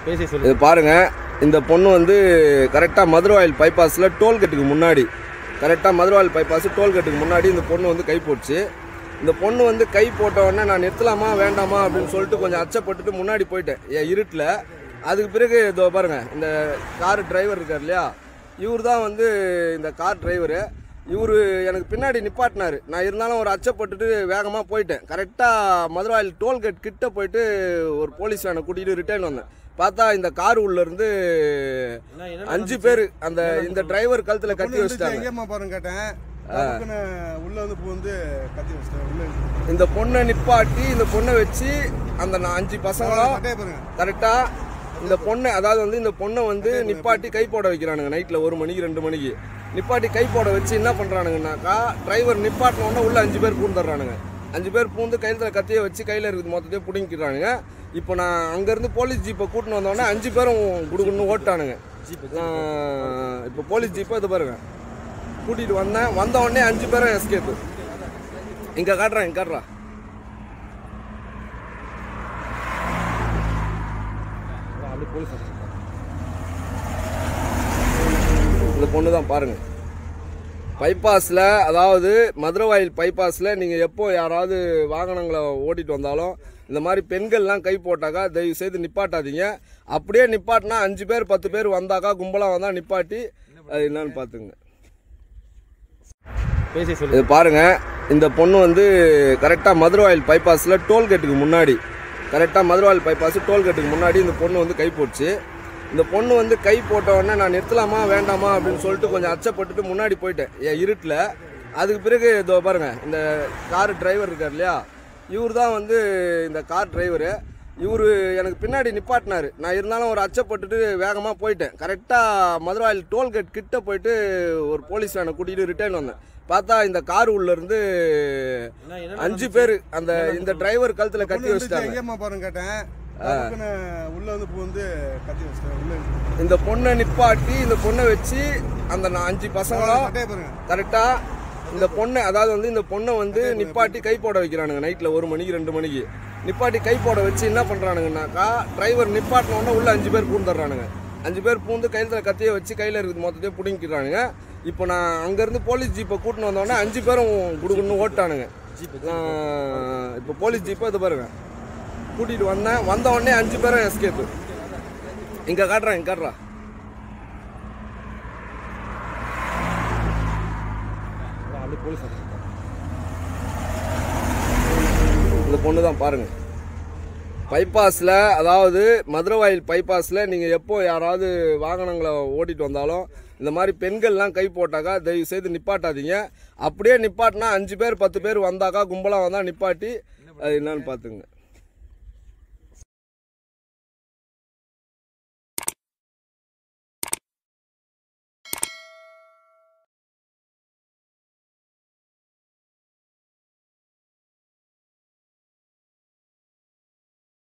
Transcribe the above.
பேசி இது சொல்லு பாருங்க இந்த பொண்ணு வந்து கரெக்டாக மதுரவாயில் பைபாஸில் டோல்கேட்டுக்கு முன்னாடி கரெக்டாக மதுரவாயில் பைபாஸ் டோல்கேட்டுக்கு முன்னாடி இந்த பொண்ணு வந்து கை போட்டுச்சு இந்த பொண்ணு வந்து கை போட்ட உடனே நான் நிறுத்தலாமா வேண்டாமா அப்படின்னு சொல்லிட்டு கொஞ்சம் அச்சப்பட்டுட்டு முன்னாடி போயிட்டேன் என் இருட்டில் அதுக்கு பிறகு இதோ பாருங்க இந்த கார் டிரைவர் இருக்கார் இல்லையா இவர் தான் வந்து இந்த கார் டிரைவரு இவர் எனக்கு பின்னாடி நிப்பாட்டினாரு நான் இருந்தாலும் ஒரு அச்சப்பட்டுட்டு வேகமாக போயிட்டேன் கரெக்டாக மதுரவாயில் டோல்கேட் கிட்ட போயிட்டு ஒரு போலீஸ் வேனை கூட்டிகிட்டு ரிட்டர்ன் வந்தேன் பார்த்தா இந்த கார் உள்ள இருந்து அஞ்சு பேர் அந்த இந்த டிரைவர் கழுத்துல கட்டி வச்சுட்டாங்க எங்கேம்மா பாருங்க கேட்டேன் டக்குன்னு உள்ள வந்து பூ வந்து கத்தி வச்சிட்டேன் உள்ள இருந்து. இந்த பொண்ணை நிப்பாட்டி இந்த பொண்ணை வச்சு அந்த நா- அஞ்சு பசங்களும் கட்டையை பாருங்க கரெக்டா இந்த பொண்ணை அதாவது வந்து இந்த பொண்ணை வந்து நிப்பாட்டி கை போட வைக்கிறானுங்க நைட்ல ஒரு மணிக்கு ரெண்டு மணிக்கு நிப்பாட்டி கை போட வச்சு என்ன பண்றானுங்கன்னாக்கா டிரைவர் நிப்பாட்டின உடனே உள்ள அஞ்சு பேர் பூந்துடுறானுங்க அஞ்சு பேர் பூந்து கையில் கத்தியை வச்சு கையில் இருக்குது மொத்தத்தையும் பிடிங்கிக்கிறானுங்க இப்போ நான் அங்கேருந்து போலீஸ் ஜீப்பை கூட்டின்னு வந்தோடனே அஞ்சு பேரும் குடுக்குன்னு ஓட்டானுங்க நான் இப்போ போலீஸ் ஜீப்பை இது பாருங்க கூட்டிகிட்டு வந்தேன் வந்த உடனே அஞ்சு பேரும் எஸ்கேப்பு இங்கே காட்டுறேன் இங்கே காட்டுறா அப்படியே போலீஸ் இந்த பொண்ணு தான் பாருங்க பைபாஸில் அதாவது மதுரவாயில் பைபாஸில் நீங்கள் எப்போ யாராவது வாகனங்களை ஓட்டிட்டு வந்தாலும் இந்த மாதிரி பெண்கள்லாம் கை போட்டாக்கா தயவு செய்து நிப்பாட்டாதீங்க அப்படியே நிப்பாட்டினா அஞ்சு பேர் பத்து பேர் வந்தாக்கா கும்பலாக வந்தால் நிப்பாட்டி அது என்னன்னு பார்த்துங்க பேசி சொல்லு இது பாருங்க இந்த பொண்ணு வந்து கரெக்டாக மதுரவாயில் பைபாஸில் டோல்கேட்டுக்கு முன்னாடி கரெக்டாக மதுரவாயில் பைபாஸ் டோல்கேட்டுக்கு முன்னாடி இந்த பொண்ணு வந்து கை போட்டுச்சு இந்த பொண்ணு வந்து கை போட்ட உடனே நான் நிறுத்தலாமா வேண்டாமா அப்படின்னு சொல்லிட்டு கொஞ்சம் அச்சப்பட்டுட்டு முன்னாடி போயிட்டேன் என் இருட்டில் அதுக்கு பிறகு இதோ பாருங்க இந்த கார் டிரைவர் இருக்கார் இல்லையா இவர் தான் வந்து இந்த கார் டிரைவரு இவர் எனக்கு பின்னாடி நிப்பாட்டினாரு நான் இருந்தாலும் ஒரு அச்சப்பட்டுட்டு வேகமாக போயிட்டேன் கரெக்டாக மதுரவாயில் டோல்கேட் கிட்ட போயிட்டு ஒரு போலீஸ் வேனை கூட்டிகிட்டு ரிட்டர்ன் வந்தேன் பார்த்தா இந்த கார் உள்ள இருந்து அஞ்சு பேர் அந்த இந்த டிரைவர் கழுத்துல கட்டி வச்சுட்டாங்க எங்கேம்மா பாருங்க கேட்டேன் டக்குன்னு உள்ள வந்து பூ வந்து கத்தி வச்சிட்டேன் உள்ள இருந்து. இந்த பொண்ணை நிப்பாட்டி இந்த பொண்ணை வச்சு அந்த நா- அஞ்சு பசங்களும் கட்டையை பாருங்க கரெக்டா இந்த பொண்ணை அதாவது வந்து இந்த பொண்ணை வந்து நிப்பாட்டி கை போட வைக்கிறானுங்க நைட்ல ஒரு மணிக்கு ரெண்டு மணிக்கு நிப்பாட்டி கை போட வச்சு என்ன பண்றானுங்கன்னாக்கா டிரைவர் நிப்பாட்டின உடனே உள்ள அஞ்சு பேர் பூந்துடுறானுங்க அஞ்சு பேர் பூந்து கையில் கத்தியை வச்சு கையில் இருக்குது மொத்தத்தையும் பிடிங்கிக்கிறானுங்க இப்போ நான் அங்கேருந்து போலீஸ் ஜீப்பை கூட்டின்னு வந்தோடனே அஞ்சு பேரும் குடுக்குன்னு ஓட்டானுங்க நான் இப்போ போலீஸ் ஜீப்பை இது பாருங்க கூட்டிகிட்டு வந்தேன் வந்த உடனே அஞ்சு பேரும் எஸ்கேப்பு இங்கே காட்டுறேன் இங்கே காட்டுறா அப்படியே போலீஸ் இந்த பொண்ணு தான் பாருங்க பைபாஸில் அதாவது மதுரவாயில் பைபாஸில் நீங்கள் எப்போ யாராவது வாகனங்களை ஓட்டிட்டு வந்தாலும் இந்த மாதிரி பெண்கள்லாம் கை போட்டாக்கா தயவு செய்து நிப்பாட்டாதீங்க அப்படியே நிப்பாட்டினா அஞ்சு பேர் பத்து பேர் வந்தாக்கா கும்பலாக வந்தால் நிப்பாட்டி அது என்னன்னு பார்த்துங்க